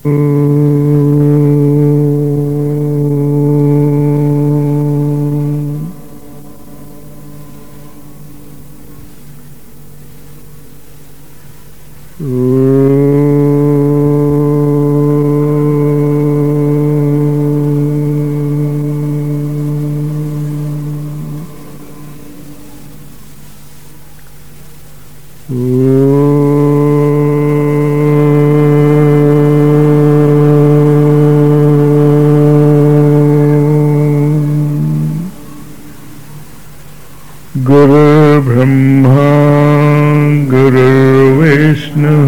गुरुर्ब्रह्मा गुरुर्विष्णुः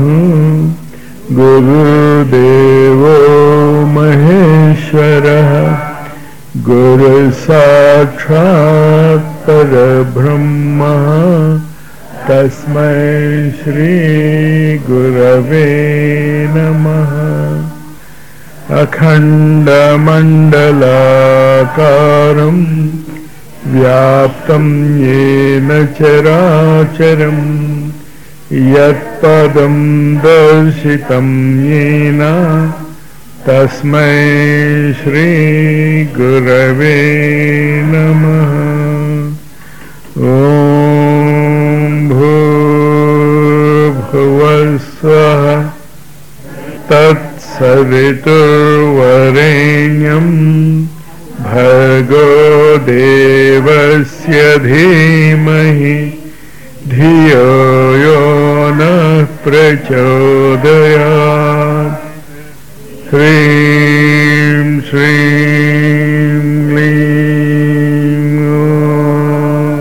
गुरुर्देवो महेश्वरः गुरुसाक्षात् परब्रह्मः तस्मै श्रीगुरवे नमः अखण्डमण्डलाकारम् व्याप्तं येन चराचरम् यत्पदं दर्शितं येन तस्मै श्रीगुरवे नमः ॐ भूर्भुवस्वः तत्सवितुर्वरेण्यम् भर्गो देवस्य धीमहि धियो यो नः प्रचोदयात् ह्रीं श्रीं क्लीं ॐ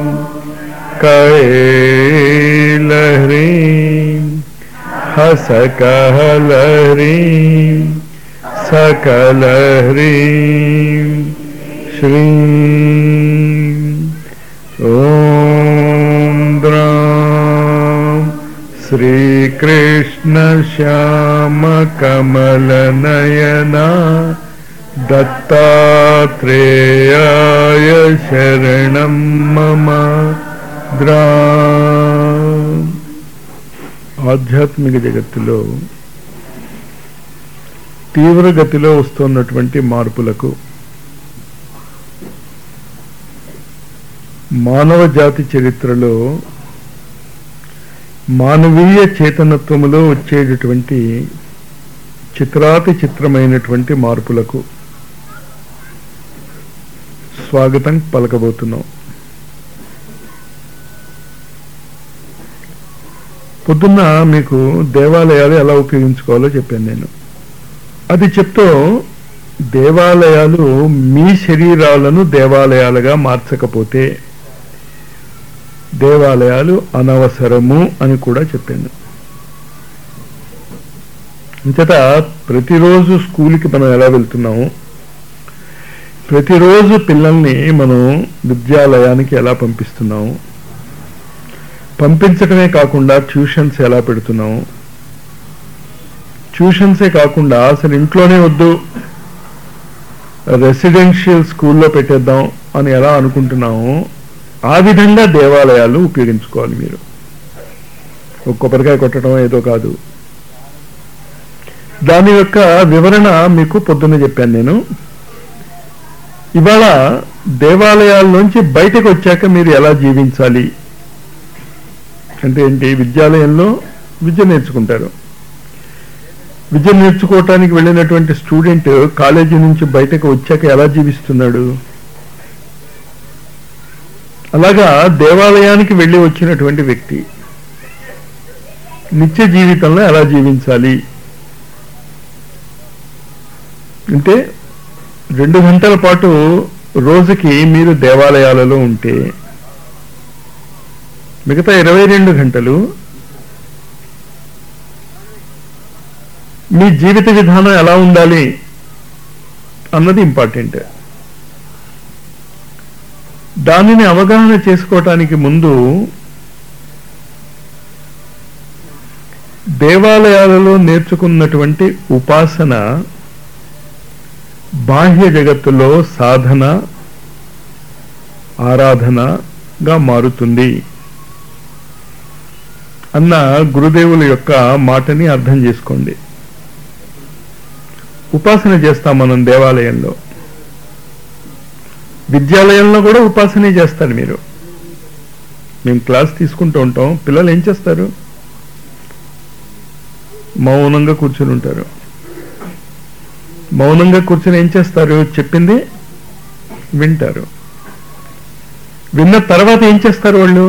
कैलह्रीं हसकहलह्रीं सकलह्रीं श्रीं ॐ द्रां श्रीकृष्णश्यामकमलनयना दत्तात्रेयाय शरणं मम द्रा ఆధ్యాత్మిక జగత్తులో తీవ్రగతిలో వస్తున్నటువంటి మార్పులకు మానవ జాతి చరిత్రలో మానవీయ చేతనత్వములో వచ్చేటటువంటి చిత్రాతి చిత్రమైనటువంటి మార్పులకు స్వాగతం పలకబోతున్నాం పొద్దున్న మీకు దేవాలయాలు ఎలా ఉపయోగించుకోవాలో చెప్పాను నేను అది చెప్తూ దేవాలయాలు మీ శరీరాలను దేవాలయాలుగా మార్చకపోతే దేవాలయాలు అనవసరము అని కూడా చెప్పాను అంతట ప్రతిరోజు స్కూల్కి మనం ఎలా వెళ్తున్నాము ప్రతిరోజు పిల్లల్ని మనం విద్యాలయానికి ఎలా పంపిస్తున్నాము పంపించడమే కాకుండా ట్యూషన్స్ ఎలా పెడుతున్నాము ట్యూషన్సే కాకుండా అసలు ఇంట్లోనే వద్దు రెసిడెన్షియల్ స్కూల్లో పెట్టేద్దాం అని ఎలా అనుకుంటున్నాము ఆ విధంగా దేవాలయాలు ఉపయోగించుకోవాలి మీరు ఒక కొబ్బరికాయ కొట్టడం ఏదో కాదు దాని యొక్క వివరణ మీకు పొద్దున్న చెప్పాను నేను ఇవాళ దేవాలయాల్లోంచి బయటకు వచ్చాక మీరు ఎలా జీవించాలి అంటే ఏంటి విద్యాలయంలో విద్య నేర్చుకుంటారు విద్య నేర్చుకోవటానికి వెళ్ళినటువంటి స్టూడెంట్ కాలేజీ నుంచి బయటకు వచ్చాక ఎలా జీవిస్తున్నాడు అలాగా దేవాలయానికి వెళ్ళి వచ్చినటువంటి వ్యక్తి నిత్య జీవితంలో ఎలా జీవించాలి అంటే రెండు గంటల పాటు రోజుకి మీరు దేవాలయాలలో ఉంటే మిగతా ఇరవై రెండు గంటలు మీ జీవిత విధానం ఎలా ఉండాలి అన్నది ఇంపార్టెంట్ దానిని అవగాహన చేసుకోవటానికి ముందు దేవాలయాలలో నేర్చుకున్నటువంటి ఉపాసన బాహ్య జగత్తులో సాధన ఆరాధనగా మారుతుంది అన్న గురుదేవుల యొక్క మాటని అర్థం చేసుకోండి ఉపాసన చేస్తాం మనం దేవాలయంలో విద్యాలయంలో కూడా ఉపాసనే చేస్తారు మీరు మేము క్లాస్ తీసుకుంటూ ఉంటాం పిల్లలు ఏం చేస్తారు మౌనంగా కూర్చుని ఉంటారు మౌనంగా కూర్చుని ఏం చేస్తారు చెప్పింది వింటారు విన్న తర్వాత ఏం చేస్తారు వాళ్ళు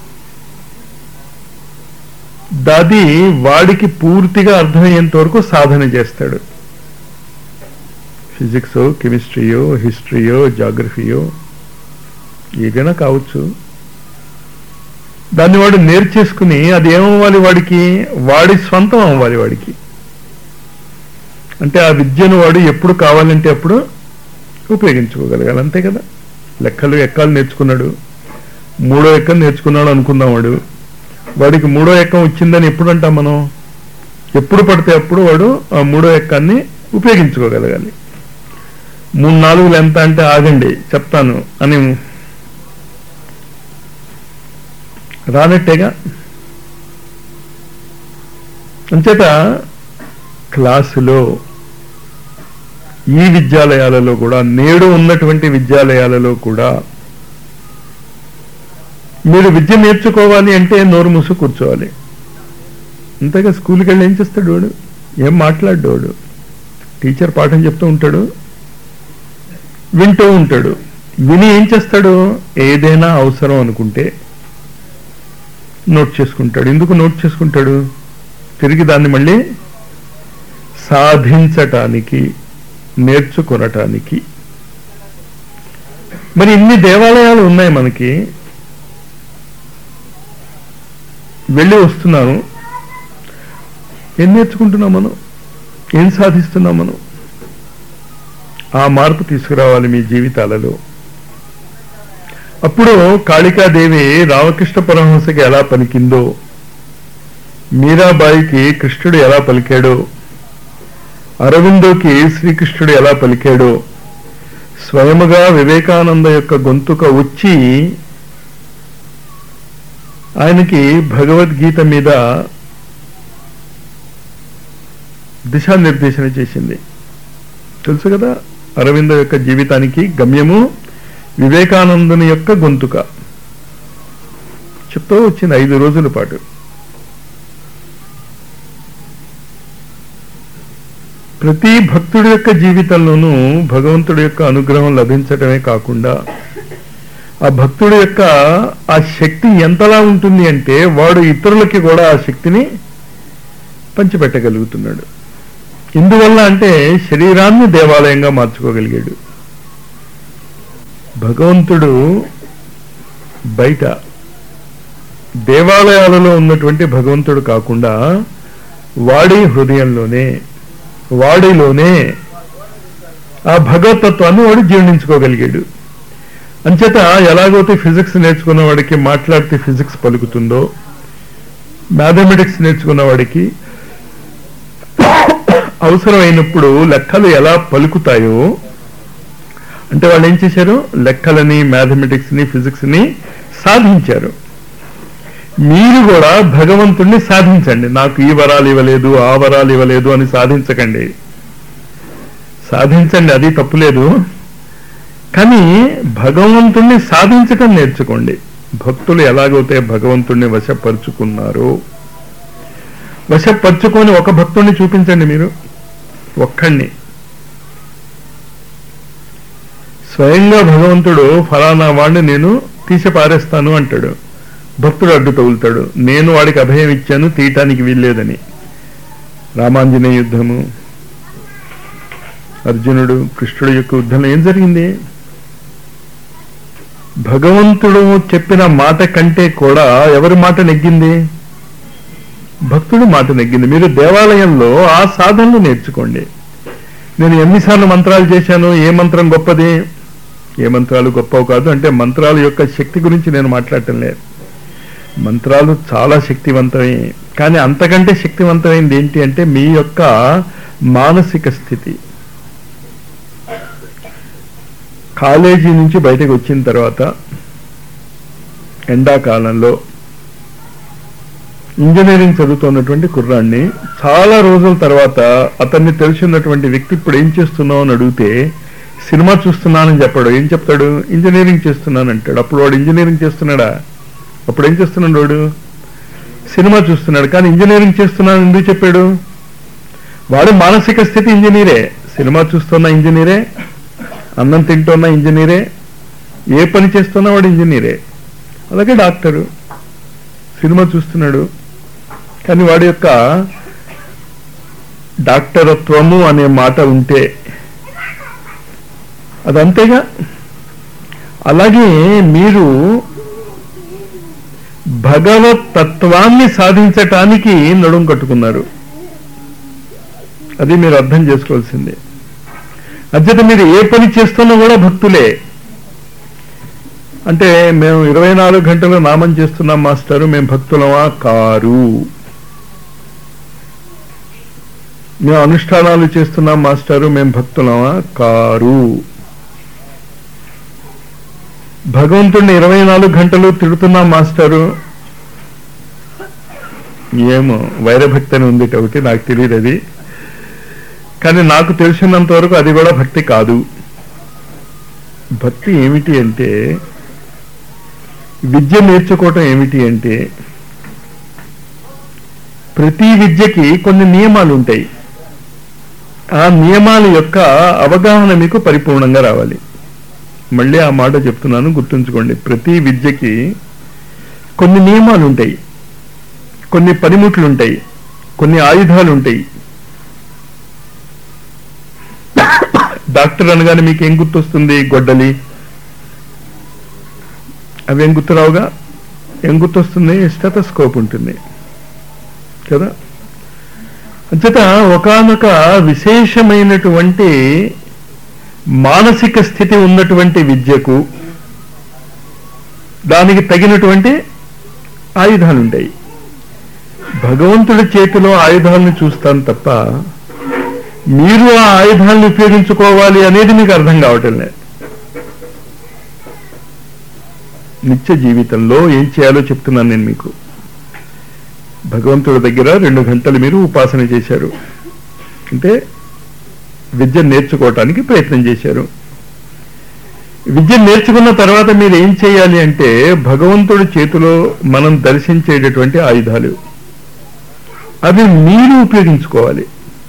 దాది వాడికి పూర్తిగా అర్థమయ్యేంత వరకు సాధన చేస్తాడు ఫిజిక్స్ కెమిస్ట్రీయో హిస్టరీయో జాగ్రఫీయో ఏదైనా కావచ్చు దాన్ని వాడు నేర్చేసుకుని అది ఏమవ్వాలి వాడికి వాడి స్వంతం అవ్వాలి వాడికి అంటే ఆ విద్యను వాడు ఎప్పుడు కావాలంటే అప్పుడు ఉపయోగించుకోగలగాలి అంతే కదా లెక్కలు ఎక్కాలు నేర్చుకున్నాడు మూడో ఎక్కం నేర్చుకున్నాడు అనుకుందాం వాడు వాడికి మూడో ఎక్కం వచ్చిందని ఎప్పుడు అంటాం మనం ఎప్పుడు పడితే అప్పుడు వాడు ఆ మూడో ఎక్కాన్ని ఉపయోగించుకోగలగాలి మూడు నాలుగులు ఎంత అంటే ఆగండి చెప్తాను అని రానట్టేగా అంచేత క్లాసులో ఈ విద్యాలయాలలో కూడా నేడు ఉన్నటువంటి విద్యాలయాలలో కూడా మీరు విద్య నేర్చుకోవాలి అంటే నోరు మూసు కూర్చోవాలి అంతేగా స్కూల్కి వెళ్ళి ఏం చేస్తాడు వాడు ఏం మాట్లాడు వాడు టీచర్ పాఠం చెప్తూ ఉంటాడు వింటూ ఉంటాడు విని ఏం చేస్తాడు ఏదైనా అవసరం అనుకుంటే నోట్ చేసుకుంటాడు ఎందుకు నోట్ చేసుకుంటాడు తిరిగి దాన్ని మళ్ళీ సాధించటానికి నేర్చుకొనటానికి మరి ఇన్ని దేవాలయాలు ఉన్నాయి మనకి వెళ్ళి వస్తున్నాము ఏం నేర్చుకుంటున్నాం మనం ఏం సాధిస్తున్నాం మనం ఆ మార్పు తీసుకురావాలి మీ జీవితాలలో అప్పుడు కాళికాదేవి రామకృష్ణ పరమహంసకి ఎలా పలికిందో మీరాబాయికి కృష్ణుడు ఎలా పలికాడో అరవిందోకి శ్రీకృష్ణుడు ఎలా పలికాడో స్వయముగా వివేకానంద యొక్క గొంతుక వచ్చి ఆయనకి భగవద్గీత మీద దిశానిర్దేశన చేసింది తెలుసు కదా అరవింద యొక్క జీవితానికి గమ్యము వివేకానందుని యొక్క గొంతుక చెప్తూ వచ్చింది ఐదు రోజుల పాటు ప్రతి భక్తుడి యొక్క జీవితంలోనూ భగవంతుడి యొక్క అనుగ్రహం లభించటమే కాకుండా ఆ భక్తుడి యొక్క ఆ శక్తి ఎంతలా ఉంటుంది అంటే వాడు ఇతరులకి కూడా ఆ శక్తిని పంచిపెట్టగలుగుతున్నాడు ఎందువల్ల అంటే శరీరాన్ని దేవాలయంగా మార్చుకోగలిగాడు భగవంతుడు బయట దేవాలయాలలో ఉన్నటువంటి భగవంతుడు కాకుండా వాడి హృదయంలోనే వాడిలోనే ఆ భగవతత్వాన్ని వాడు జీర్ణించుకోగలిగాడు అంచేత ఎలాగైతే ఫిజిక్స్ నేర్చుకున్న వాడికి మాట్లాడితే ఫిజిక్స్ పలుకుతుందో మ్యాథమెటిక్స్ నేర్చుకున్న వాడికి అవసరమైనప్పుడు లెక్కలు ఎలా పలుకుతాయో అంటే వాళ్ళు ఏం చేశారు లెక్కలని మ్యాథమెటిక్స్ ని ఫిజిక్స్ ని సాధించారు మీరు కూడా భగవంతుణ్ణి సాధించండి నాకు ఈ వరాలు ఇవ్వలేదు ఆ వరాలు ఇవ్వలేదు అని సాధించకండి సాధించండి అది తప్పులేదు కానీ భగవంతుణ్ణి సాధించటం నేర్చుకోండి భక్తులు ఎలాగైతే భగవంతుణ్ణి వశపరుచుకున్నారో వశపరుచుకొని ఒక భక్తుణ్ణి చూపించండి మీరు ఒక్కడిని స్వయంగా భగవంతుడు ఫలానా వాడిని నేను తీసి పారేస్తాను అంటాడు భక్తుడు అడ్డు తగులుతాడు నేను వాడికి అభయం ఇచ్చాను తీయటానికి వీల్లేదని రామాంజనేయ యుద్ధము అర్జునుడు కృష్ణుడు యొక్క యుద్ధంలో ఏం జరిగింది భగవంతుడు చెప్పిన మాట కంటే కూడా ఎవరి మాట నెగ్గింది భక్తుడు మాట నెగ్గింది మీరు దేవాలయంలో ఆ సాధనలు నేర్చుకోండి నేను ఎన్నిసార్లు మంత్రాలు చేశాను ఏ మంత్రం గొప్పది ఏ మంత్రాలు గొప్పవి కాదు అంటే మంత్రాల యొక్క శక్తి గురించి నేను మాట్లాడటం లేదు మంత్రాలు చాలా శక్తివంతమే కానీ అంతకంటే శక్తివంతమైంది ఏంటి అంటే మీ యొక్క మానసిక స్థితి కాలేజీ నుంచి బయటకు వచ్చిన తర్వాత ఎండాకాలంలో ఇంజనీరింగ్ చదువుతున్నటువంటి కుర్రాన్ని చాలా రోజుల తర్వాత అతన్ని తెలిసినటువంటి వ్యక్తి ఇప్పుడు ఏం చేస్తున్నావు అని అడిగితే సినిమా చూస్తున్నానని చెప్పాడు ఏం చెప్తాడు ఇంజనీరింగ్ చేస్తున్నాను అంటాడు అప్పుడు వాడు ఇంజనీరింగ్ చేస్తున్నాడా అప్పుడు ఏం చేస్తున్నాడు వాడు సినిమా చూస్తున్నాడు కానీ ఇంజనీరింగ్ చేస్తున్నాను ఎందుకు చెప్పాడు వాడు మానసిక స్థితి ఇంజనీరే సినిమా చూస్తున్న ఇంజనీరే అన్నం తింటున్న ఇంజనీరే ఏ పని చేస్తున్నా వాడు ఇంజనీరే అలాగే డాక్టరు సినిమా చూస్తున్నాడు కానీ వాడి యొక్క డాక్టరత్వము అనే మాట ఉంటే అదంతేగా అలాగే మీరు భగవత్ తత్వాన్ని సాధించటానికి నడుం కట్టుకున్నారు అది మీరు అర్థం చేసుకోవాల్సిందే అధ్యత మీరు ఏ పని చేస్తున్నా కూడా భక్తులే అంటే మేము ఇరవై నాలుగు గంటలు నామం చేస్తున్నాం మాస్టారు మేము భక్తులమా కారు మేము అనుష్ఠానాలు చేస్తున్నాం మాస్టారు మేము భక్తులమా కారు భగవంతుడిని ఇరవై నాలుగు గంటలు తిడుతున్నాం మాస్టారు ఏమో వైరభక్తి అని ఉంది ఒకటి నాకు తెలియదు అది కానీ నాకు తెలిసినంత వరకు అది కూడా భక్తి కాదు భక్తి ఏమిటి అంటే విద్య నేర్చుకోవటం ఏమిటి అంటే ప్రతి విద్యకి కొన్ని నియమాలు ఉంటాయి ఆ నియమాల యొక్క అవగాహన మీకు పరిపూర్ణంగా రావాలి మళ్ళీ ఆ మాట చెప్తున్నాను గుర్తుంచుకోండి ప్రతి విద్యకి కొన్ని నియమాలు ఉంటాయి కొన్ని పనిముట్లు ఉంటాయి కొన్ని ఆయుధాలు ఉంటాయి డాక్టర్ అనగానే మీకు ఏం గుర్తొస్తుంది గొడ్డలి అవేం గుర్తురావుగా ఏం గుర్తొస్తుంది స్టెటస్కోప్ ఉంటుంది కదా అంచేత ఒకనొక విశేషమైనటువంటి మానసిక స్థితి ఉన్నటువంటి విద్యకు దానికి తగినటువంటి ఆయుధాలు ఉంటాయి భగవంతుడి చేతిలో ఆయుధాలను చూస్తాను తప్ప మీరు ఆ ఆయుధాలను ఉపయోగించుకోవాలి అనేది మీకు అర్థం కావటం లేదు నిత్య జీవితంలో ఏం చేయాలో చెప్తున్నాను నేను మీకు భగవంతుడి దగ్గర రెండు గంటలు మీరు ఉపాసన చేశారు అంటే విద్య నేర్చుకోవటానికి ప్రయత్నం చేశారు విద్య నేర్చుకున్న తర్వాత మీరు ఏం చేయాలి అంటే భగవంతుడి చేతిలో మనం దర్శించేటటువంటి ఆయుధాలు అవి మీరు ఉపయోగించుకోవాలి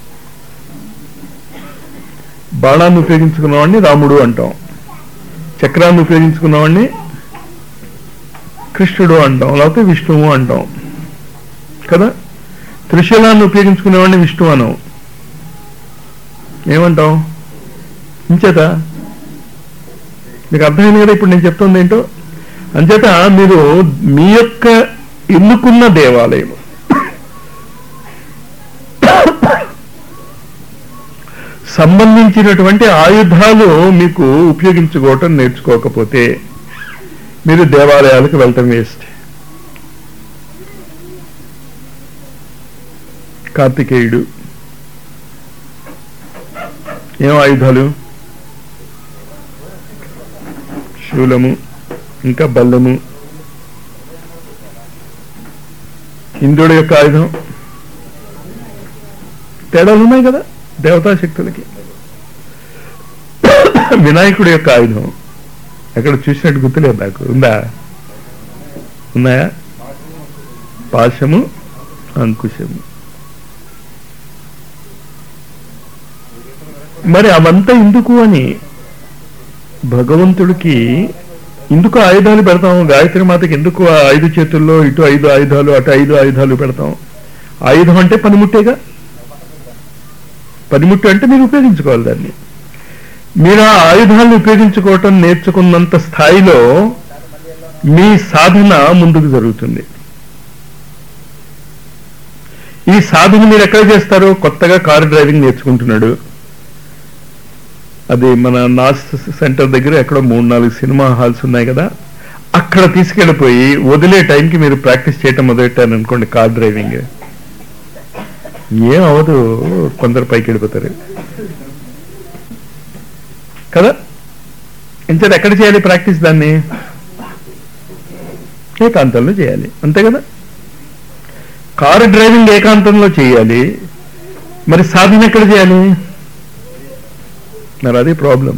బాణాన్ని ఉపయోగించుకున్నవాడిని రాముడు అంటాం చక్రాన్ని ఉపయోగించుకున్నవాడిని కృష్ణుడు అంటాం లేకపోతే విష్ణువు అంటాం కదా త్రిశూలాన్ని ఉపయోగించుకునేవాడిని విష్ణు అనం ఏమంటాం ఇంచేత మీకు అర్థమైంది కదా ఇప్పుడు నేను చెప్తుంది ఏంటో అంచేత మీరు మీ యొక్క ఎన్నుకున్న దేవాలయం సంబంధించినటువంటి ఆయుధాలు మీకు ఉపయోగించుకోవటం నేర్చుకోకపోతే మీరు దేవాలయాలకు వెళ్ళటం వేస్ట్ కార్తికేయుడు ఏం ఆయుధాలు శూలము ఇంకా బల్లము ఇంద్రుడి యొక్క ఆయుధం తేడాలు ఉన్నాయి కదా దేవతా శక్తులకి వినాయకుడి యొక్క ఆయుధం ఎక్కడ చూసినట్టు గుర్తులేదు నాకు ఉందా ఉన్నాయా పాశము అంకుశము మరి అవంతా ఎందుకు అని భగవంతుడికి ఎందుకు ఆయుధాలు పెడతాం గాయత్రి మాతకి ఎందుకు ఆ ఐదు చేతుల్లో ఇటు ఐదు ఆయుధాలు అటు ఐదు ఆయుధాలు పెడతాం ఆయుధం అంటే పనిముట్టేగా పనిముట్టు అంటే మీరు ఉపయోగించుకోవాలి దాన్ని మీరు ఆ ఆయుధాలను ఉపయోగించుకోవటం నేర్చుకున్నంత స్థాయిలో మీ సాధన ముందుకు జరుగుతుంది ఈ సాధన మీరు ఎక్కడ చేస్తారు కొత్తగా కారు డ్రైవింగ్ నేర్చుకుంటున్నాడు అది మన నాస్ సెంటర్ దగ్గర ఎక్కడో మూడు నాలుగు సినిమా హాల్స్ ఉన్నాయి కదా అక్కడ తీసుకెళ్ళిపోయి వదిలే టైంకి మీరు ప్రాక్టీస్ చేయటం మొదలెట్టారు అనుకోండి కార్ డ్రైవింగ్ ఏం అవ్వదు కొందరు పైకి వెళ్ళిపోతారు కదా ఇంత ఎక్కడ చేయాలి ప్రాక్టీస్ దాన్ని ఏకాంతంలో చేయాలి అంతే కదా కారు డ్రైవింగ్ ఏకాంతంలో చేయాలి మరి సాధన ఎక్కడ చేయాలి మరి అది ప్రాబ్లమ్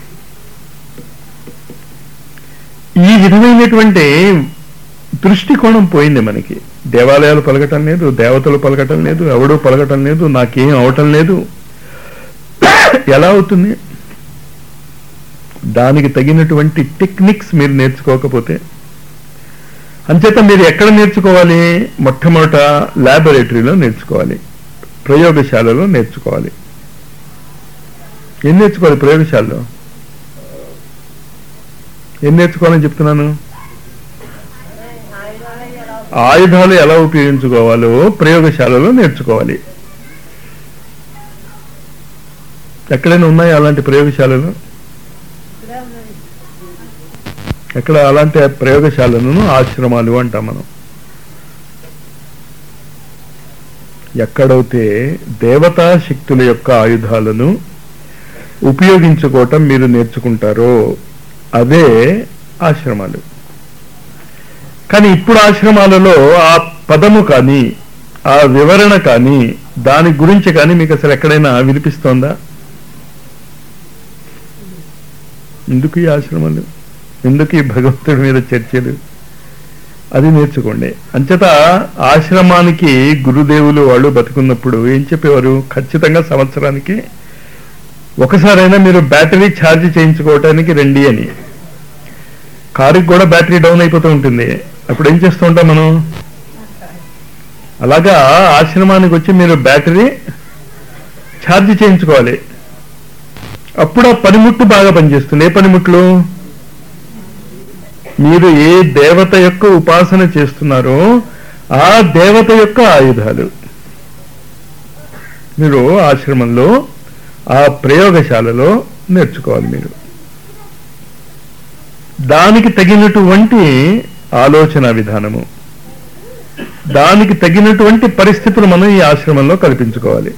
ఈ విధమైనటువంటి దృష్టికోణం పోయింది మనకి దేవాలయాలు పలకటం లేదు దేవతలు పలకటం లేదు ఎవడు పలకటం లేదు నాకేం అవటం లేదు ఎలా అవుతుంది దానికి తగినటువంటి టెక్నిక్స్ మీరు నేర్చుకోకపోతే అంచేత మీరు ఎక్కడ నేర్చుకోవాలి మొట్టమొదట ల్యాబొరేటరీలో నేర్చుకోవాలి ప్రయోగశాలలో నేర్చుకోవాలి ఏం నేర్చుకోవాలి ప్రయోగశాలలో ఏం నేర్చుకోవాలని చెప్తున్నాను ఆయుధాలు ఎలా ఉపయోగించుకోవాలో ప్రయోగశాలలో నేర్చుకోవాలి ఎక్కడైనా ఉన్నాయా అలాంటి ప్రయోగశాలలు ఎక్కడ అలాంటి ప్రయోగశాలను ఆశ్రమాలు అంటాం మనం ఎక్కడైతే దేవతా శక్తుల యొక్క ఆయుధాలను ఉపయోగించుకోవటం మీరు నేర్చుకుంటారో అదే ఆశ్రమాలు కానీ ఇప్పుడు ఆశ్రమాలలో ఆ పదము కానీ ఆ వివరణ కానీ దాని గురించి కానీ మీకు అసలు ఎక్కడైనా వినిపిస్తోందా ఎందుకు ఈ ఆశ్రమాలు ఎందుకు ఈ భగవంతుడి మీద చర్చలు అది నేర్చుకోండి అంచేత ఆశ్రమానికి గురుదేవులు వాళ్ళు బతుకున్నప్పుడు ఏం చెప్పేవారు ఖచ్చితంగా సంవత్సరానికి ఒకసారైనా మీరు బ్యాటరీ ఛార్జ్ చేయించుకోవటానికి రండి అని కారుకి కూడా బ్యాటరీ డౌన్ అయిపోతూ ఉంటుంది అప్పుడు ఏం చేస్తూ ఉంటాం మనం అలాగా ఆశ్రమానికి వచ్చి మీరు బ్యాటరీ ఛార్జ్ చేయించుకోవాలి అప్పుడు ఆ పనిముట్టు బాగా పనిచేస్తుంది ఏ పనిముట్లు మీరు ఏ దేవత యొక్క ఉపాసన చేస్తున్నారో ఆ దేవత యొక్క ఆయుధాలు మీరు ఆశ్రమంలో ఆ ప్రయోగశాలలో నేర్చుకోవాలి మీరు దానికి తగినటువంటి ఆలోచన విధానము దానికి తగినటువంటి పరిస్థితులు మనం ఈ ఆశ్రమంలో కల్పించుకోవాలి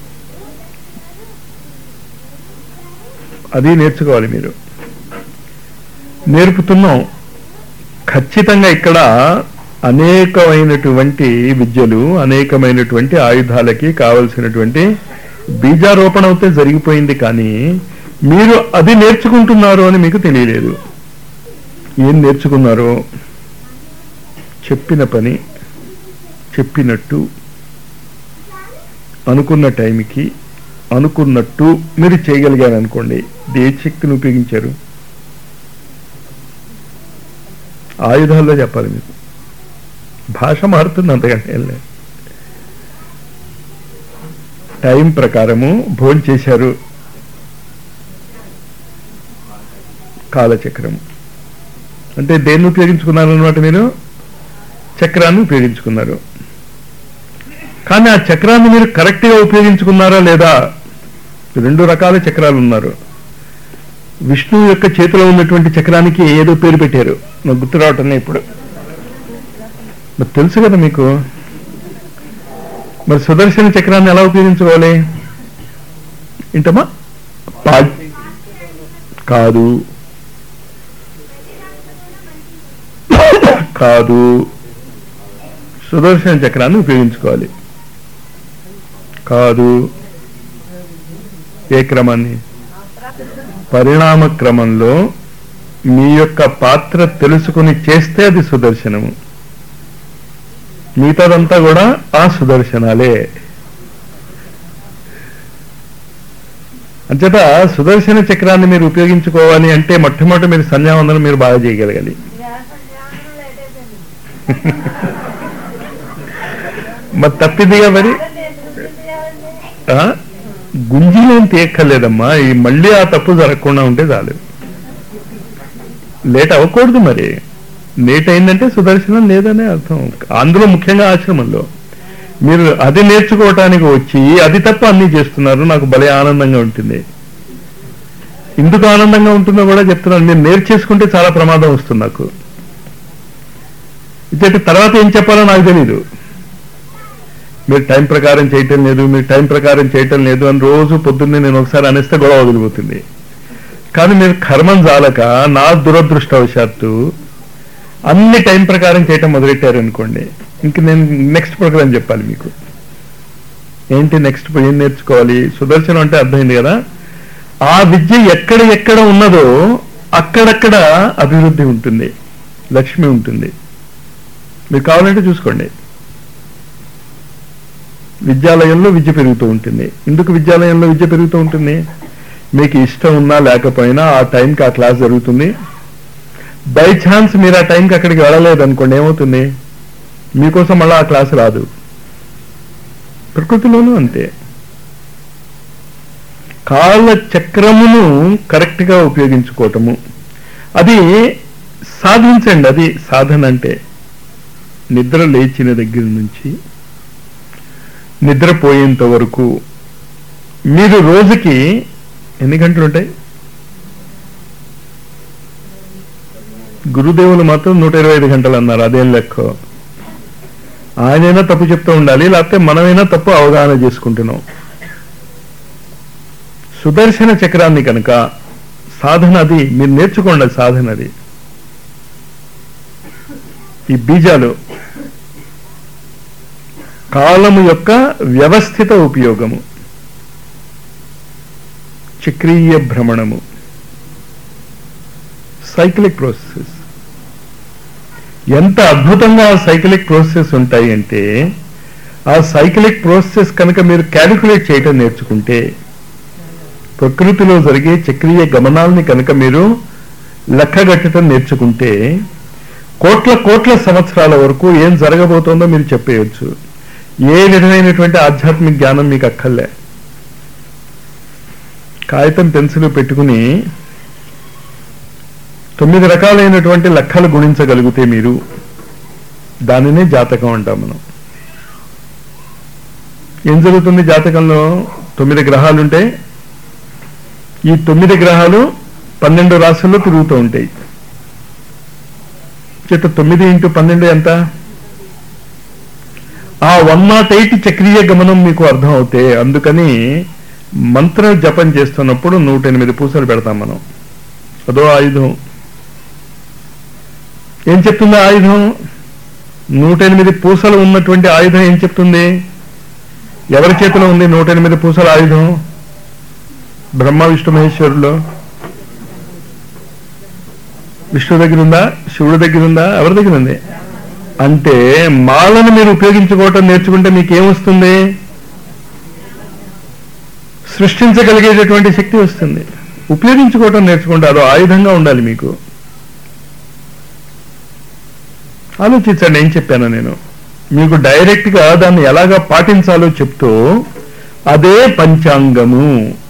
అది నేర్చుకోవాలి మీరు నేర్పుతున్నాం ఖచ్చితంగా ఇక్కడ అనేకమైనటువంటి విద్యలు అనేకమైనటువంటి ఆయుధాలకి కావలసినటువంటి బీజారోపణ అయితే జరిగిపోయింది కానీ మీరు అది నేర్చుకుంటున్నారు అని మీకు తెలియలేదు ఏం నేర్చుకున్నారో చెప్పిన పని చెప్పినట్టు అనుకున్న టైంకి అనుకున్నట్టు మీరు చేయగలిగారు అనుకోండి ఏ శక్తిని ఉపయోగించారు ఆయుధాల్లో చెప్పాలి మీకు భాష మారుతుంది అంతకంటే ఏం లేదు టైం ప్రకారము భోజనం చేశారు కాలచక్రము అంటే దేన్ని ఉపయోగించుకున్నారు అనమాట మీరు చక్రాన్ని ఉపయోగించుకున్నారు కానీ ఆ చక్రాన్ని మీరు కరెక్ట్గా ఉపయోగించుకున్నారా లేదా రెండు రకాల చక్రాలు ఉన్నారు విష్ణువు యొక్క చేతిలో ఉన్నటువంటి చక్రానికి ఏదో పేరు పెట్టారు నాకు గుర్తు రావటం ఇప్పుడు మరి తెలుసు కదా మీకు మరి సుదర్శన చక్రాన్ని ఎలా ఉపయోగించుకోవాలి ఏంటమ్మా పా కాదు కాదు సుదర్శన చక్రాన్ని ఉపయోగించుకోవాలి కాదు ఏ క్రమాన్ని పరిణామ క్రమంలో మీ యొక్క పాత్ర తెలుసుకుని చేస్తే అది సుదర్శనము మిగతాదంతా కూడా ఆ సుదర్శనాలే అంచేత సుదర్శన చక్రాన్ని మీరు ఉపయోగించుకోవాలి అంటే మొట్టమొదటి మీరు సంధ్యావందనం మీరు బాగా చేయగలగాలి మరి తప్పిందిగా మరి ఆ? గుంజీలేం తీయక్కర్లేదమ్మా ఈ మళ్ళీ ఆ తప్పు జరగకుండా ఉంటే చాలు లేట్ అవ్వకూడదు మరి లేట్ అయిందంటే సుదర్శనం లేదనే అర్థం అందులో ముఖ్యంగా ఆశ్రమంలో మీరు అది నేర్చుకోవటానికి వచ్చి అది తప్ప అన్ని చేస్తున్నారు నాకు భలే ఆనందంగా ఉంటుంది ఎందుకు ఆనందంగా ఉంటుందో కూడా చెప్తున్నాను మీరు నేర్చేసుకుంటే చాలా ప్రమాదం వస్తుంది నాకు ఇచ్చే తర్వాత ఏం చెప్పాలో నాకు తెలీదు మీరు టైం ప్రకారం చేయటం లేదు మీరు టైం ప్రకారం చేయటం లేదు అని రోజు పొద్దున్నే నేను ఒకసారి అనేస్తే గొడవ వదిలిపోతుంది కానీ మీరు కర్మం జాలక నా దురదృష్టవశాత్తు అన్ని టైం ప్రకారం చేయటం మొదలెట్టారు అనుకోండి ఇంక నేను నెక్స్ట్ ప్రోగ్రామ్ చెప్పాలి మీకు ఏంటి నెక్స్ట్ ఏం నేర్చుకోవాలి సుదర్శనం అంటే అర్థమైంది కదా ఆ విద్య ఎక్కడ ఎక్కడ ఉన్నదో అక్కడక్కడ అభివృద్ధి ఉంటుంది లక్ష్మి ఉంటుంది మీరు కావాలంటే చూసుకోండి విద్యాలయంలో విద్య పెరుగుతూ ఉంటుంది ఎందుకు విద్యాలయంలో విద్య పెరుగుతూ ఉంటుంది మీకు ఇష్టం ఉన్నా లేకపోయినా ఆ టైంకి ఆ క్లాస్ జరుగుతుంది బై ఛాన్స్ మీరు ఆ టైంకి అక్కడికి వెళ్ళలేదు అనుకోండి ఏమవుతుంది మీకోసం మళ్ళీ ఆ క్లాస్ రాదు ప్రకృతిలోనూ అంతే కాల చక్రమును కరెక్ట్గా ఉపయోగించుకోవటము అది సాధించండి అది సాధన అంటే నిద్ర లేచిన దగ్గర నుంచి నిద్రపోయేంత వరకు మీరు రోజుకి ఎన్ని గంటలు ఉంటాయి గురుదేవులు మాత్రం నూట ఇరవై ఐదు గంటలు అన్నారు అదేం లెక్క ఆయనైనా తప్పు చెప్తూ ఉండాలి లేకపోతే మనమైనా తప్పు అవగాహన చేసుకుంటున్నాం సుదర్శన చక్రాన్ని కనుక సాధన అది మీరు నేర్చుకోండి అది సాధన అది ఈ బీజాలు కాలము యొక్క వ్యవస్థిత ఉపయోగము చక్రీయ భ్రమణము సైక్లిక్ ప్రాసెస్ ఎంత అద్భుతంగా ఆ సైక్లిక్ ప్రాసెస్ ఉంటాయి అంటే ఆ సైక్లిక్ ప్రాసెస్ కనుక మీరు క్యాలిక్యులేట్ చేయటం నేర్చుకుంటే ప్రకృతిలో జరిగే చక్రీయ గమనాల్ని కనుక మీరు లెక్కగట్టడం నేర్చుకుంటే కోట్ల కోట్ల సంవత్సరాల వరకు ఏం జరగబోతోందో మీరు చెప్పేయచ్చు ఏ విధమైనటువంటి ఆధ్యాత్మిక జ్ఞానం మీకు అక్కర్లే కాగితం పెన్సిల్ పెట్టుకుని తొమ్మిది రకాలైనటువంటి లెక్కలు గుణించగలిగితే మీరు దానినే జాతకం అంటాం మనం ఏం జరుగుతుంది జాతకంలో తొమ్మిది గ్రహాలుంటే ఈ తొమ్మిది గ్రహాలు పన్నెండు రాశుల్లో తిరుగుతూ ఉంటాయి చేత తొమ్మిది ఇంటూ పన్నెండు ఎంత ఆ వన్ నాట్ ఎయిట్ చక్రీయ గమనం మీకు అర్థం అవుతే అందుకని మంత్ర జపం చేస్తున్నప్పుడు నూట ఎనిమిది పూసలు పెడతాం మనం అదో ఆయుధం ఏం చెప్తుంది ఆయుధం నూట ఎనిమిది పూసలు ఉన్నటువంటి ఆయుధం ఏం చెప్తుంది ఎవరి చేతిలో ఉంది నూట ఎనిమిది పూసల ఆయుధం బ్రహ్మ విష్ణు మహేశ్వరులో విష్ణు దగ్గర ఉందా శివుడి దగ్గర ఉందా ఎవరి దగ్గర ఉంది అంటే మాలను మీరు ఉపయోగించుకోవటం నేర్చుకుంటే మీకు ఏమొస్తుంది సృష్టించగలిగేటటువంటి శక్తి వస్తుంది ఉపయోగించుకోవటం నేర్చుకుంటే అదో ఆయుధంగా ఉండాలి మీకు ఆలోచించండి ఏం చెప్పాను నేను మీకు డైరెక్ట్ గా దాన్ని ఎలాగా పాటించాలో చెప్తూ అదే పంచాంగము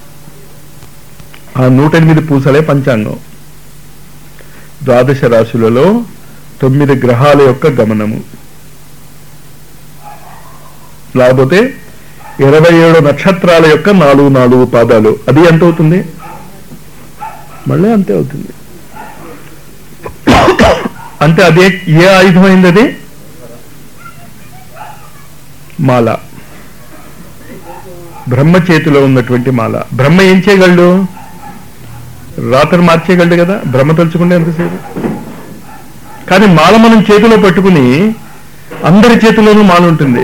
ఆ నూట ఎనిమిది పూసలే పంచాంగం ద్వాదశ రాశులలో తొమ్మిది గ్రహాల యొక్క గమనము లేకపోతే ఇరవై ఏడు నక్షత్రాల యొక్క నాలుగు నాలుగు పాదాలు అది ఎంత అవుతుంది మళ్ళీ అంతే అవుతుంది అంటే అదే ఏ ఆయుధం అయింది అది మాల బ్రహ్మ చేతిలో ఉన్నటువంటి మాల బ్రహ్మ ఏం చేయగలడు రాత్రి మార్చేయగలడు కదా బ్రహ్మ తలుచుకుంటే ఎంతసేపు కానీ మాల మనం చేతిలో పట్టుకుని అందరి చేతిలోనూ మాల ఉంటుంది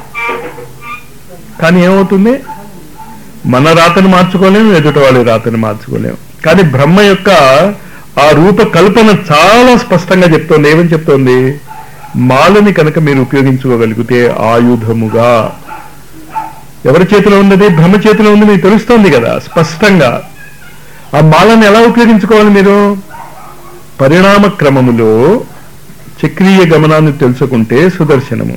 కానీ ఏమవుతుంది మన రాతను మార్చుకోలేము ఎదుటి వాళ్ళ రాతను మార్చుకోలేము కానీ బ్రహ్మ యొక్క ఆ రూప కల్పన చాలా స్పష్టంగా చెప్తోంది ఏమని చెప్తోంది మాలని కనుక మీరు ఉపయోగించుకోగలిగితే ఆయుధముగా ఎవరి చేతిలో ఉన్నది బ్రహ్మ చేతిలో ఉంది మీకు తెలుస్తోంది కదా స్పష్టంగా ఆ మాలను ఎలా ఉపయోగించుకోవాలి మీరు పరిణామ క్రమములో చక్రీయ గమనాన్ని తెలుసుకుంటే సుదర్శనము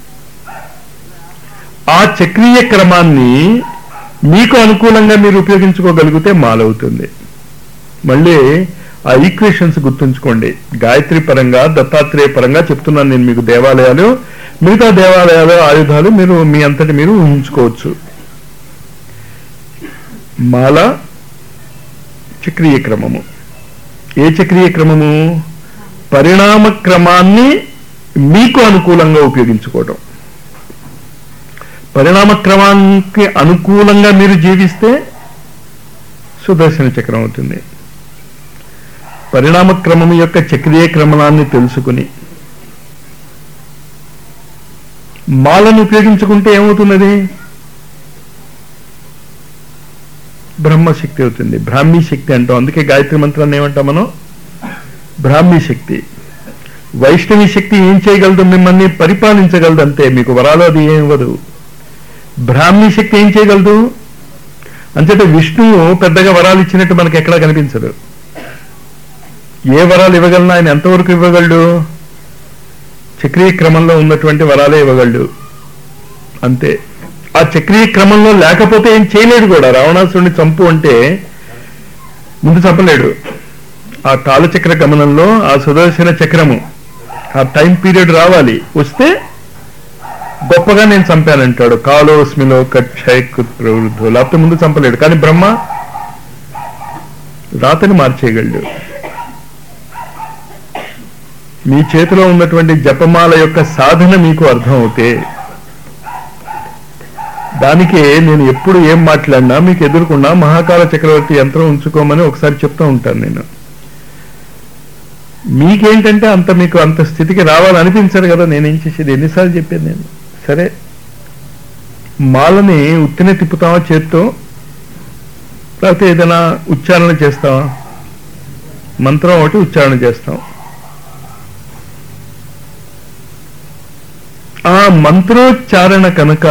ఆ చక్రీయ క్రమాన్ని మీకు అనుకూలంగా మీరు ఉపయోగించుకోగలిగితే మాలవుతుంది మళ్ళీ ఆ ఈక్వేషన్స్ గుర్తుంచుకోండి గాయత్రి పరంగా దత్తాత్రేయ పరంగా చెప్తున్నాను నేను మీకు దేవాలయాలు మిగతా దేవాలయాలు ఆయుధాలు మీరు మీ అంతటి మీరు ఊహించుకోవచ్చు మాల చక్రీయ క్రమము ఏ చక్రీయ క్రమము పరిణామ క్రమాన్ని మీకు అనుకూలంగా ఉపయోగించుకోవటం పరిణామ క్రమానికి అనుకూలంగా మీరు జీవిస్తే సుదర్శన చక్రం అవుతుంది పరిణామ క్రమం యొక్క చక్రీయ క్రమణాన్ని తెలుసుకుని మాలను ఉపయోగించుకుంటే ఏమవుతున్నది బ్రహ్మశక్తి అవుతుంది బ్రాహ్మీ శక్తి అంటాం అందుకే గాయత్రి మంత్రాన్ని ఏమంటాం మనం బ్రాహ్మీ శక్తి వైష్ణవి శక్తి ఏం చేయగలదు మిమ్మల్ని పరిపాలించగలదు అంతే మీకు వరాలు అది ఏం ఇవ్వదు బ్రాహ్మీ శక్తి ఏం చేయగలదు అంచేత విష్ణువు పెద్దగా వరాలు ఇచ్చినట్టు మనకి ఎక్కడా కనిపించదు ఏ వరాలు ఇవ్వగలనా ఆయన ఎంతవరకు ఇవ్వగలడు చక్రీయ క్రమంలో ఉన్నటువంటి వరాలే ఇవ్వగలడు అంతే ఆ చక్రీయ క్రమంలో లేకపోతే ఏం చేయలేడు కూడా రావణాసురుడిని చంపు అంటే ముందు చంపలేడు ఆ కాలచక్ర గమనంలో ఆ సుదర్శన చక్రము ఆ టైం పీరియడ్ రావాలి వస్తే గొప్పగా నేను చంపానంటాడు కాలోస్మిలో కక్షయకు ప్రవృద్ధు లేకపోతే ముందు చంపలేడు కానీ బ్రహ్మ రాతని మార్చేయగలడు మీ చేతిలో ఉన్నటువంటి జపమాల యొక్క సాధన మీకు అర్థం అవుతే దానికే నేను ఎప్పుడు ఏం మాట్లాడినా మీకు ఎదుర్కొన్నా మహాకాల చక్రవర్తి యంత్రం ఉంచుకోమని ఒకసారి చెప్తూ ఉంటాను నేను మీకేంటంటే అంత మీకు అంత స్థితికి రావాలనిపించదు కదా నేనేం చేసేది ఎన్నిసార్లు చెప్పాను నేను సరే మాలని ఉత్తినే తిప్పుతావా చేత్తో లేకపోతే ఏదైనా ఉచ్చారణ చేస్తావా మంత్రం ఒకటి ఉచ్చారణ చేస్తాం ఆ మంత్రోచ్చారణ కనుక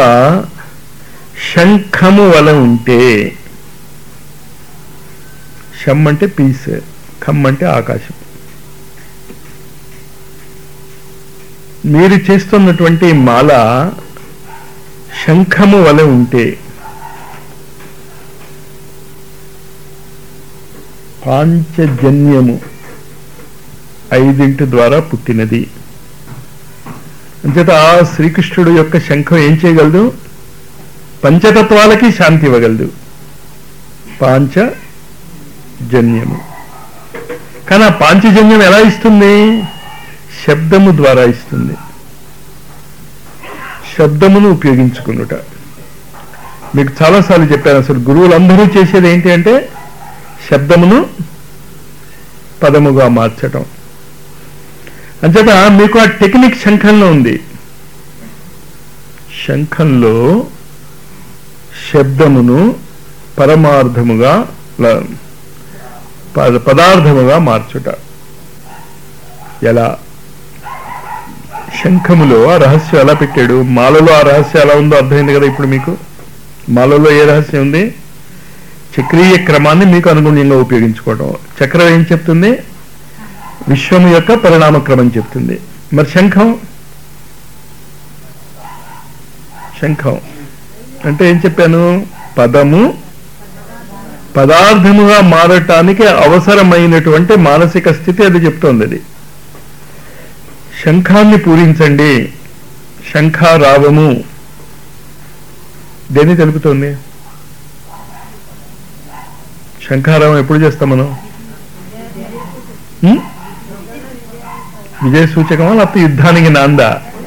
శంఖము వల ఉంటే షమ్ అంటే పీస్ ఖమ్ అంటే ఆకాశం మీరు చేస్తున్నటువంటి మాల శంఖము వలె ఉంటే పాంచజన్యము ఐదింటి ద్వారా పుట్టినది అంచేత ఆ శ్రీకృష్ణుడు యొక్క శంఖం ఏం చేయగలదు పంచతత్వాలకి శాంతి ఇవ్వగలదు పాంచజన్యము కానీ ఆ పాంచజన్యం ఎలా ఇస్తుంది శబ్దము ద్వారా ఇస్తుంది శబ్దమును ఉపయోగించుకునుట మీకు చాలాసార్లు చెప్పాను అసలు గురువులందరూ చేసేది ఏంటి అంటే శబ్దమును పదముగా మార్చటం అంచేత మీకు ఆ టెక్నిక్ శంఖంలో ఉంది శంఖంలో శబ్దమును పరమార్థముగా ల- పద- పదార్థముగా మార్చుట ఎలా శంఖములో ఆ రహస్యం ఎలా పెట్టాడు మాలలో ఆ రహస్యం ఎలా ఉందో అర్థమైంది కదా ఇప్పుడు మీకు మాలలో ఏ రహస్యం ఉంది చక్రీయ క్రమాన్ని మీకు అనుగుణ్యంగా ఉపయోగించుకోవడం చక్రం ఏం చెప్తుంది విశ్వము యొక్క పరిణామ క్రమం చెప్తుంది మరి శంఖం శంఖం అంటే ఏం చెప్పాను పదము పదార్థముగా మారటానికి అవసరమైనటువంటి మానసిక స్థితి అది చెప్తోంది అది శంఖాన్ని పూరించండి శంఖారావము దేన్ని తెలుపుతోంది శంఖారావం ఎప్పుడు చేస్తాం మనం ఉం? విజయ సూచకమా లేకపోతే యుద్ధానికి నాందా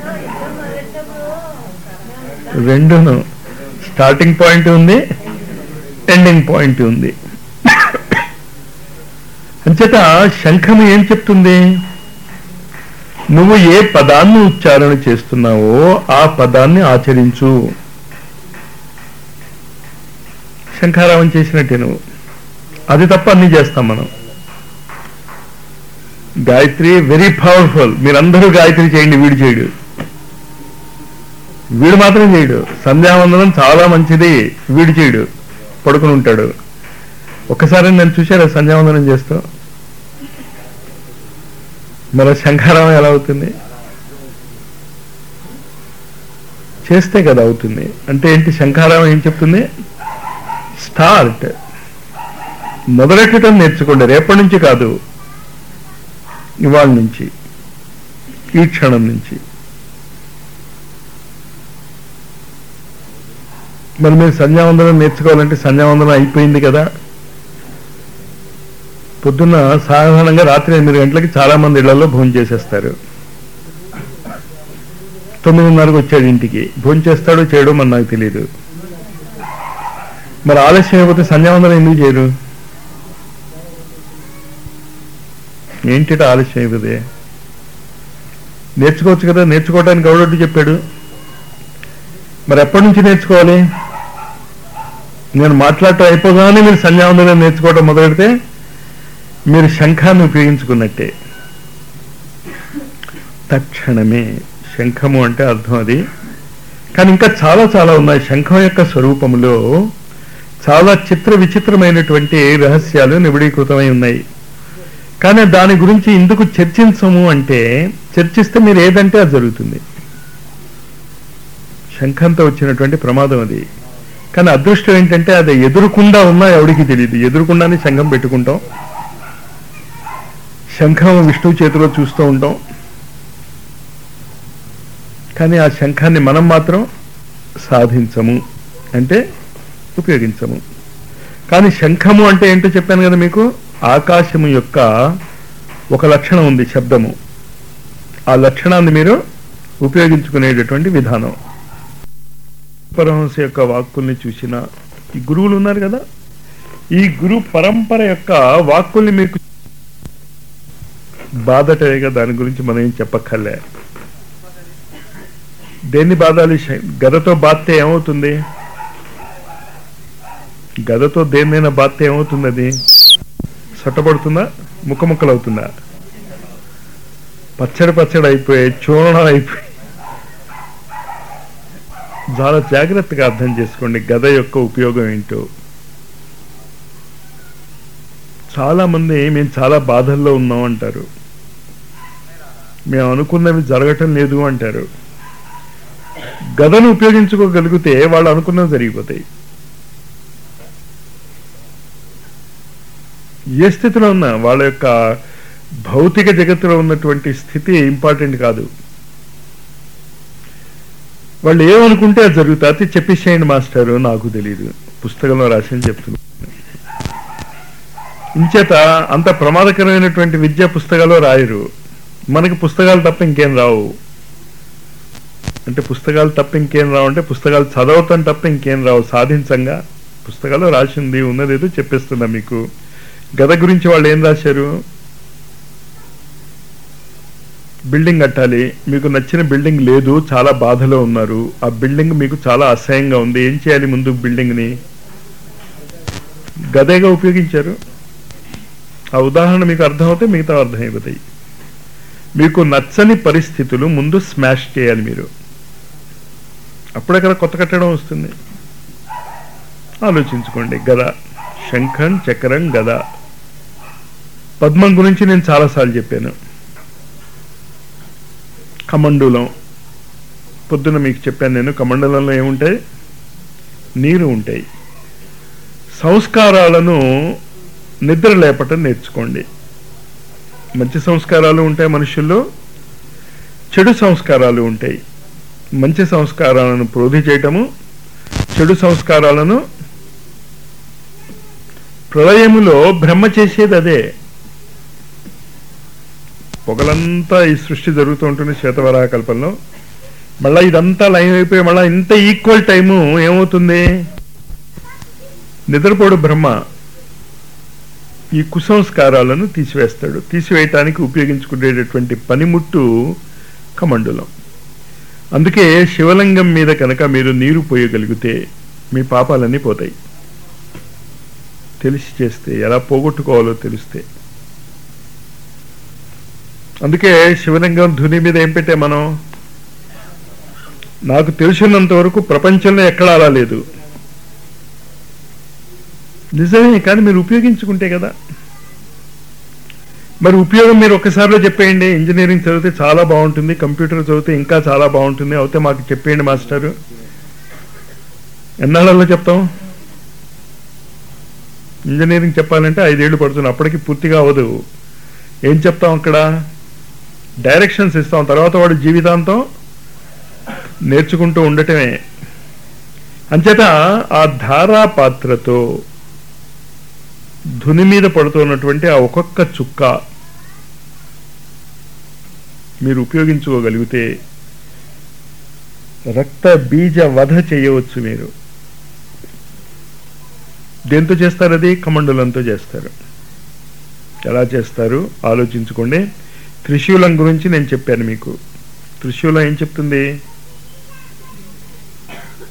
రెండును స్టార్టింగ్ పాయింట్ ఉంది ఎండింగ్ పాయింట్ ఉంది అంచేత శంఖము ఏం చెప్తుంది నువ్వు ఏ పదాన్ని ఉచ్చారణ చేస్తున్నావో ఆ పదాన్ని ఆచరించు శంఖారావం చేసినట్టే నువ్వు అది తప్ప అన్ని చేస్తాం మనం గాయత్రి వెరీ పవర్ఫుల్ మీరందరూ గాయత్రి చేయండి వీడు చేయడు వీడు మాత్రం చేయడు సంధ్యావందనం చాలా మంచిది వీడు చేయడు పడుకుని ఉంటాడు ఒక్కసారి నేను చూశారా సంధ్యావందనం చేస్తూ మరి శంఖారావం ఎలా అవుతుంది చేస్తే కదా అవుతుంది అంటే ఏంటి శంఖారావం ఏం చెప్తుంది స్టార్ట్ మొదలెట్టడం నేర్చుకోండి రేపటి నుంచి కాదు ఇవాళ నుంచి ఈ క్షణం నుంచి మరి మీరు సంధ్యావందనం నేర్చుకోవాలంటే సంధ్యావందనం అయిపోయింది కదా పొద్దున్న సాధారణంగా రాత్రి ఎనిమిది గంటలకి చాలా మంది ఇళ్లలో భోజనం చేసేస్తారు తొమ్మిదిన్నరకు వచ్చాడు ఇంటికి భోజనం చేస్తాడో చేయడో మరి నాకు తెలియదు మరి ఆలస్యం అయిపోతే సంధ్యావందనం ఎందుకు చేయరు ఏంటి ఆలస్యం అయిపోతే నేర్చుకోవచ్చు కదా నేర్చుకోవడానికి ఎవడొడ్డు చెప్పాడు మరి ఎప్పటి నుంచి నేర్చుకోవాలి నేను మాట్లాడటం అయిపోగానే మీరు సంధ్యావందనం నేర్చుకోవడం మొదలెడితే మీరు శంఖాన్ని ఉపయోగించుకున్నట్టే తక్షణమే శంఖము అంటే అర్థం అది కానీ ఇంకా చాలా చాలా ఉన్నాయి శంఖం యొక్క స్వరూపములో చాలా చిత్ర విచిత్రమైనటువంటి రహస్యాలు నిబిడీకృతమై ఉన్నాయి కానీ దాని గురించి ఎందుకు చర్చించము అంటే చర్చిస్తే మీరు ఏదంటే అది జరుగుతుంది శంఖంతో వచ్చినటువంటి ప్రమాదం అది కానీ అదృష్టం ఏంటంటే అది ఎదురుకుండా ఉన్నా ఎవడికి తెలియదు ఎదురుకుండానే శంఖం పెట్టుకుంటాం శంఖం విష్ణువు చేతిలో చూస్తూ ఉంటాం కానీ ఆ శంఖాన్ని మనం మాత్రం సాధించము అంటే ఉపయోగించము కానీ శంఖము అంటే ఏంటో చెప్పాను కదా మీకు ఆకాశము యొక్క ఒక లక్షణం ఉంది శబ్దము ఆ లక్షణాన్ని మీరు ఉపయోగించుకునేటటువంటి విధానం పరమహంస యొక్క వాక్కుల్ని చూసిన ఈ గురువులు ఉన్నారు కదా ఈ గురు పరంపర యొక్క వాక్కుల్ని మీకు బాధటేగా దాని గురించి మనం ఏం చెప్పక్కర్లే దేన్ని బాధాలి శ- గదతో బాధితే ఏమవుతుంది గదతో దేన్నైనా బాధితే ఏమవుతుంది అది సొట్టపడుతుందా ముక్క ముక్కలు అవుతుందా పచ్చడి పచ్చడి అయిపోయి చూర్ణం అయిపోయి చాలా జాగ్రత్తగా అర్థం చేసుకోండి గద యొక్క ఉపయోగం ఏంటో చాలా మంది మేము చాలా బాధల్లో ఉన్నాం అంటారు మేము అనుకున్నవి జరగటం లేదు అంటారు గదను ఉపయోగించుకోగలిగితే వాళ్ళు అనుకున్నవి జరిగిపోతాయి ఏ స్థితిలో ఉన్నా వాళ్ళ యొక్క భౌతిక జగత్తులో ఉన్నటువంటి స్థితి ఇంపార్టెంట్ కాదు వాళ్ళు ఏమనుకుంటే అది జరుగుతుంది అది చెప్పేసేయండి మాస్టారు నాకు తెలియదు పుస్తకంలో రాసి చెప్తున్నాను ఇంచేత అంత ప్రమాదకరమైనటువంటి విద్య పుస్తకాలు రాయరు మనకి పుస్తకాలు తప్ప ఇంకేం రావు అంటే పుస్తకాలు తప్ప ఇంకేం రావు అంటే పుస్తకాలు చదవటం తప్ప ఇంకేం రావు సాధించంగా పుస్తకాలు రాసింది ఉన్నదేదో చెప్పేస్తున్నా మీకు గద గురించి వాళ్ళు ఏం రాశారు బిల్డింగ్ కట్టాలి మీకు నచ్చిన బిల్డింగ్ లేదు చాలా బాధలో ఉన్నారు ఆ బిల్డింగ్ మీకు చాలా అసహ్యంగా ఉంది ఏం చేయాలి ముందు బిల్డింగ్ని గదేగా ఉపయోగించారు ఆ ఉదాహరణ మీకు అర్థమవుతే మిగతా అర్థమైపోతాయి మీకు నచ్చని పరిస్థితులు ముందు స్మాష్ చేయాలి మీరు అప్పుడక్కడ కొత్త కట్టడం వస్తుంది ఆలోచించుకోండి గద శంఖం చక్రం గద పద్మం గురించి నేను చాలాసార్లు చెప్పాను కమండూలం పొద్దున మీకు చెప్పాను నేను కమండలంలో ఏముంటాయి నీరు ఉంటాయి సంస్కారాలను నిద్ర లేపటం నేర్చుకోండి మంచి సంస్కారాలు ఉంటాయి మనుషుల్లో చెడు సంస్కారాలు ఉంటాయి మంచి సంస్కారాలను ప్రోధి చేయటము చెడు సంస్కారాలను ప్రళయములో బ్రహ్మ చేసేది అదే పొగలంతా ఈ సృష్టి జరుగుతూ ఉంటుంది శ్వేతవరాహ కల్పంలో మళ్ళా ఇదంతా లైన్ అయిపోయి మళ్ళా ఇంత ఈక్వల్ టైము ఏమవుతుంది నిద్రపోడు బ్రహ్మ ఈ కుసంస్కారాలను తీసివేస్తాడు తీసివేయటానికి ఉపయోగించుకునేటటువంటి పనిముట్టు కమండులం అందుకే శివలింగం మీద కనుక మీరు నీరు పోయగలిగితే మీ పాపాలన్నీ పోతాయి తెలిసి చేస్తే ఎలా పోగొట్టుకోవాలో తెలిస్తే అందుకే శివలింగం ధుని మీద ఏం పెట్టే మనం నాకు తెలిసినంత వరకు ప్రపంచంలో ఎక్కడా అలా లేదు నిజమే కానీ మీరు ఉపయోగించుకుంటే కదా మరి ఉపయోగం మీరు ఒక్కసారిలో చెప్పేయండి ఇంజనీరింగ్ చదివితే చాలా బాగుంటుంది కంప్యూటర్ చదివితే ఇంకా చాలా బాగుంటుంది అయితే మాకు చెప్పేయండి మాస్టారు ఎన్నాళ్ళలో చెప్తాం ఇంజనీరింగ్ చెప్పాలంటే ఐదేళ్లు పడుతుంది అప్పటికి పూర్తిగా అవ్వదు ఏం చెప్తాం అక్కడ డైరెక్షన్స్ ఇస్తాం తర్వాత వాడు జీవితాంతం నేర్చుకుంటూ ఉండటమే అంచేత ఆ ధారా పాత్రతో ధుని మీద పడుతున్నటువంటి ఆ ఒక్కొక్క చుక్క మీరు ఉపయోగించుకోగలిగితే రక్త బీజ వధ చేయవచ్చు మీరు దేంతో చేస్తారు అది కమండలంతో చేస్తారు ఎలా చేస్తారు ఆలోచించుకోండి త్రిశూలం గురించి నేను చెప్పాను మీకు త్రిశూలం ఏం చెప్తుంది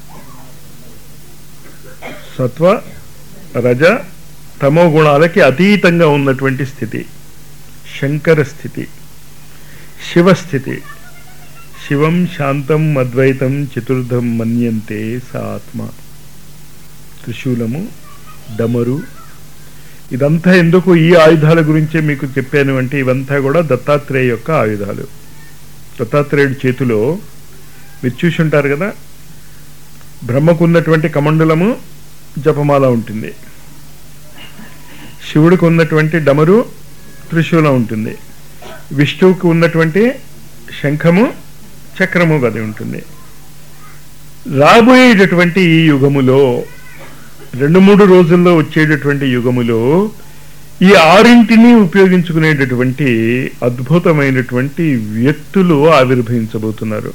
సత్వ రజ తమో గుణాలకి అతీతంగా ఉన్నటువంటి స్థితి శంకర స్థితి శివస్థితి శివం శాంతం అద్వైతం చతుర్థం మన్యంతే సా ఆత్మ త్రిశూలము డమరు ఇదంతా ఎందుకు ఈ ఆయుధాల గురించే మీకు చెప్పాను అంటే ఇవంతా కూడా దత్తాత్రేయ యొక్క ఆయుధాలు దత్తాత్రేయుడి చేతిలో మీరు చూసి ఉంటారు కదా బ్రహ్మకు ఉన్నటువంటి కమండలము జపమాల ఉంటుంది శివుడికి ఉన్నటువంటి డమరు త్రిశూలం ఉంటుంది విష్ణువుకి ఉన్నటువంటి శంఖము చక్రము గది ఉంటుంది రాబోయేటటువంటి ఈ యుగములో రెండు మూడు రోజుల్లో వచ్చేటటువంటి యుగములో ఈ ఆరింటిని ఉపయోగించుకునేటటువంటి అద్భుతమైనటువంటి వ్యక్తులు ఆవిర్భవించబోతున్నారు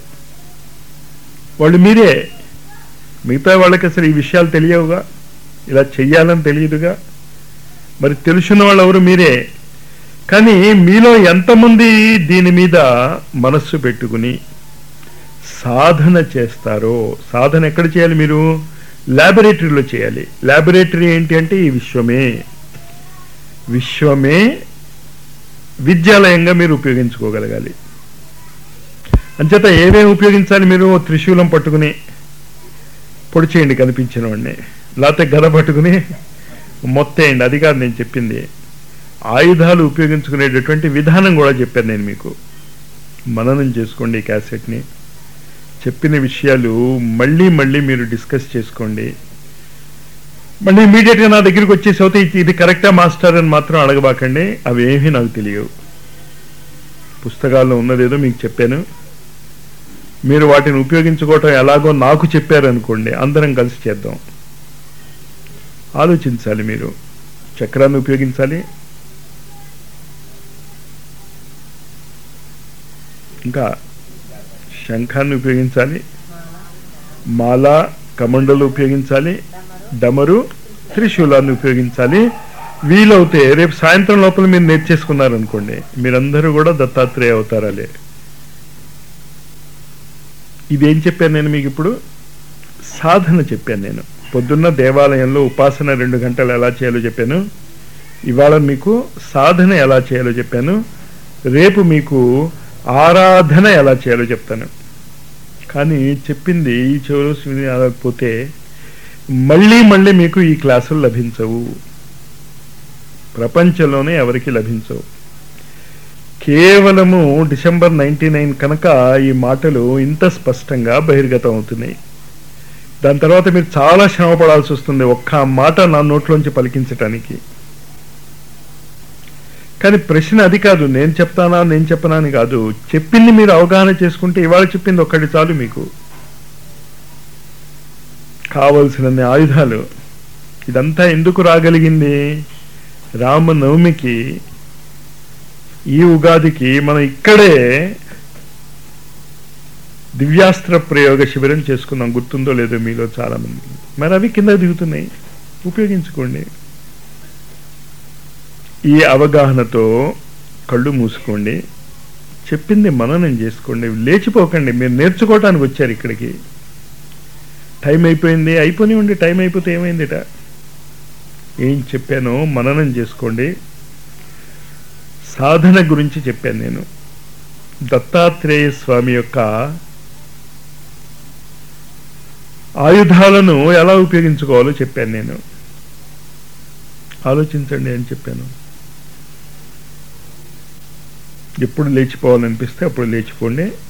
వాళ్ళు మీరే మిగతా వాళ్ళకి అసలు ఈ విషయాలు తెలియవుగా ఇలా చెయ్యాలని తెలియదుగా మరి తెలుసున్న వాళ్ళు ఎవరు మీరే కానీ మీలో ఎంతమంది దీని మీద మనస్సు పెట్టుకుని సాధన చేస్తారో సాధన ఎక్కడ చేయాలి మీరు ల్యాబొరేటరీలో చేయాలి ల్యాబొరేటరీ ఏంటి అంటే ఈ విశ్వమే విశ్వమే విద్యాలయంగా మీరు ఉపయోగించుకోగలగాలి అంచేత ఏమేమి ఉపయోగించాలి మీరు త్రిశూలం పట్టుకుని పొడి చేయండి కనిపించిన వాడిని లేకపోతే గద పట్టుకుని మొత్తేయండి అది కాదు నేను చెప్పింది ఆయుధాలు ఉపయోగించుకునేటటువంటి విధానం కూడా చెప్పాను నేను మీకు మననం చేసుకోండి ఈ క్యాసెట్ని చెప్పిన విషయాలు మళ్ళీ మళ్ళీ మీరు డిస్కస్ చేసుకోండి మళ్ళీ ఇమీడియట్గా నా దగ్గరికి వచ్చేసి అవుతే ఇది కరెక్టా మాస్టర్ అని మాత్రం అడగబాకండి అవి ఏమీ నాకు తెలియవు పుస్తకాల్లో ఉన్నదేదో మీకు చెప్పాను మీరు వాటిని ఉపయోగించుకోవటం ఎలాగో నాకు చెప్పారనుకోండి అందరం కలిసి చేద్దాం ఆలోచించాలి మీరు చక్రాన్ని ఉపయోగించాలి ఇంకా శంఖాన్ని ఉపయోగించాలి మాల కమండలు ఉపయోగించాలి డమరు త్రిశూలాన్ని ఉపయోగించాలి వీలవుతే రేపు సాయంత్రం లోపల మీరు నేర్చేసుకున్నారనుకోండి మీరందరూ కూడా దత్తాత్రేయ అవతారాలే ఇదేం చెప్పాను నేను మీకు ఇప్పుడు సాధన చెప్పాను నేను పొద్దున్న దేవాలయంలో ఉపాసన రెండు గంటలు ఎలా చేయాలో చెప్పాను ఇవాళ మీకు సాధన ఎలా చేయాలో చెప్పాను రేపు మీకు ఆరాధన ఎలా చేయాలో చెప్తాను కానీ చెప్పింది ఈ చెవులు వినకపోతే మళ్ళీ మళ్ళీ మీకు ఈ క్లాసులు లభించవు ప్రపంచంలోనే ఎవరికి లభించవు కేవలము డిసెంబర్ నైన్టీ నైన్ కనుక ఈ మాటలు ఇంత స్పష్టంగా బహిర్గతం అవుతున్నాయి దాని తర్వాత మీరు చాలా శ్రమ పడాల్సి వస్తుంది ఒక్క మాట నా నోట్లోంచి పలికించటానికి కానీ ప్రశ్న అది కాదు నేను చెప్తానా నేను చెప్పనా అని కాదు చెప్పింది మీరు అవగాహన చేసుకుంటే ఇవాళ చెప్పింది ఒక్కటి చాలు మీకు కావలసినన్ని ఆయుధాలు ఇదంతా ఎందుకు రాగలిగింది రామనవమికి ఈ ఉగాదికి మనం ఇక్కడే దివ్యాస్త్ర ప్రయోగ శిబిరం చేసుకున్నాం గుర్తుందో లేదో మీలో చాలా మంది మరి అవి కింద దిగుతున్నాయి ఉపయోగించుకోండి ఈ అవగాహనతో కళ్ళు మూసుకోండి చెప్పింది మననం చేసుకోండి లేచిపోకండి మీరు నేర్చుకోవటానికి వచ్చారు ఇక్కడికి టైం అయిపోయింది అయిపోనివ్వండి టైం అయిపోతే ఏమైందిట ఏం చెప్పానో మననం చేసుకోండి సాధన గురించి చెప్పాను నేను దత్తాత్రేయ స్వామి యొక్క ఆయుధాలను ఎలా ఉపయోగించుకోవాలో చెప్పాను నేను ఆలోచించండి అని చెప్పాను ఎప్పుడు లేచిపోవాలనిపిస్తే అప్పుడు లేచిపోండి